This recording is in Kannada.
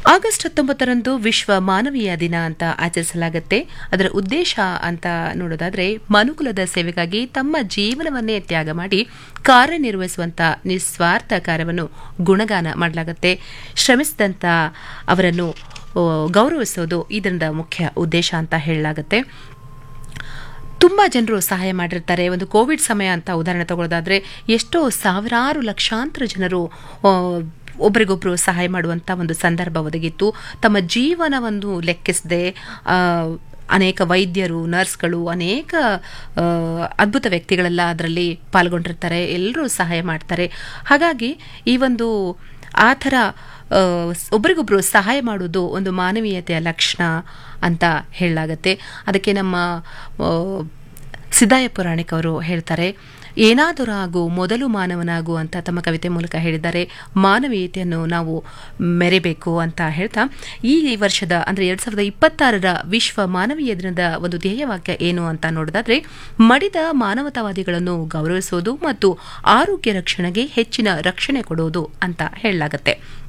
ಆಗಸ್ಟ್ ಹತ್ತೊಂಬತ್ತರಂದು ವಿಶ್ವ ಮಾನವೀಯ ದಿನ ಅಂತ ಆಚರಿಸಲಾಗುತ್ತೆ ಅದರ ಉದ್ದೇಶ ಅಂತ ನೋಡೋದಾದ್ರೆ ಮನುಕುಲದ ಸೇವೆಗಾಗಿ ತಮ್ಮ ಜೀವನವನ್ನೇ ತ್ಯಾಗ ಮಾಡಿ ಕಾರ್ಯನಿರ್ವಹಿಸುವಂತ ನಿಸ್ವಾರ್ಥ ಕಾರ್ಯವನ್ನು ಗುಣಗಾನ ಮಾಡಲಾಗುತ್ತೆ ಶ್ರಮಿಸಿದಂತ ಅವರನ್ನು ಆ, ಗೌರವಿಸೋದು ಇದರಿಂದ ಮುಖ್ಯ ಉದ್ದೇಶ ಅಂತ ಹೇಳಲಾಗುತ್ತೆ ತುಂಬ ಜನರು ಸಹಾಯ ಮಾಡಿರ್ತಾರೆ ಒಂದು ಕೋವಿಡ್ ಸಮಯ ಅಂತ ಉದಾಹರಣೆ ತಗೊಳ್ಳೋದಾದ್ರೆ ಎಷ್ಟೋ ಸಾವಿರಾರು ಲಕ್ಷಾಂತರ ಜನರು ಆ, ಒಬ್ರಿಗೊಬ್ರು ಸಹಾಯ ಮಾಡುವಂಥ ಒಂದು ಸಂದರ್ಭ ಒದಗಿತ್ತು ತಮ್ಮ ಜೀವನವನ್ನು ಲೆಕ್ಕಿಸದೆ ಅನೇಕ ವೈದ್ಯರು ನರ್ಸ್ಗಳು ಅನೇಕ ಆ, ಅದ್ಭುತ ವ್ಯಕ್ತಿಗಳೆಲ್ಲ ಅದರಲ್ಲಿ ಪಾಲ್ಗೊಂಡಿರ್ತಾರೆ ಎಲ್ಲರೂ ಸಹಾಯ ಮಾಡ್ತಾರೆ ಹಾಗಾಗಿ ಈ ಒಂದು ಆ ಥರ ಆ, ಒಬ್ರಿಗೊಬ್ರು ಸಹಾಯ ಮಾಡೋದು ಒಂದು ಮಾನವೀಯತೆಯ ಲಕ್ಷಣ ಅಂತ ಹೇಳಲಾಗತ್ತೆ ಅದಕ್ಕೆ ನಮ್ಮ ಆ, ಸಿದ್ದಾಯ ಪುರಾಣಿಕ್ ಅವರು ಹೇಳ್ತಾರೆ ಏನಾದರೂ ಆಗು ಮೊದಲು ಮಾನವನಾಗು ಅಂತ ತಮ್ಮ ಕವಿತೆ ಮೂಲಕ ಹೇಳಿದ್ದಾರೆ ಮಾನವೀಯತೆಯನ್ನು ನಾವು ಮೆರೆಬೇಕು ಅಂತ ಹೇಳ್ತಾ ಈ ವರ್ಷದ ಅಂದರೆ ಎರಡ್ ಸಾವಿರದ ಇಪ್ಪತ್ತಾರರ ವಿಶ್ವ ಮಾನವೀಯ ದಿನದ ಒಂದು ಧ್ಯೇಯವಾಕ್ಯ ಏನು ಅಂತ ನೋಡೋದಾದ್ರೆ ಮಡಿದ ಮಾನವತಾವಾದಿಗಳನ್ನು ಗೌರವಿಸುವುದು ಮತ್ತು ಆರೋಗ್ಯ ರಕ್ಷಣೆಗೆ ಹೆಚ್ಚಿನ ರಕ್ಷಣೆ ಕೊಡುವುದು ಅಂತ ಹೇಳಲಾಗತ್ತೆ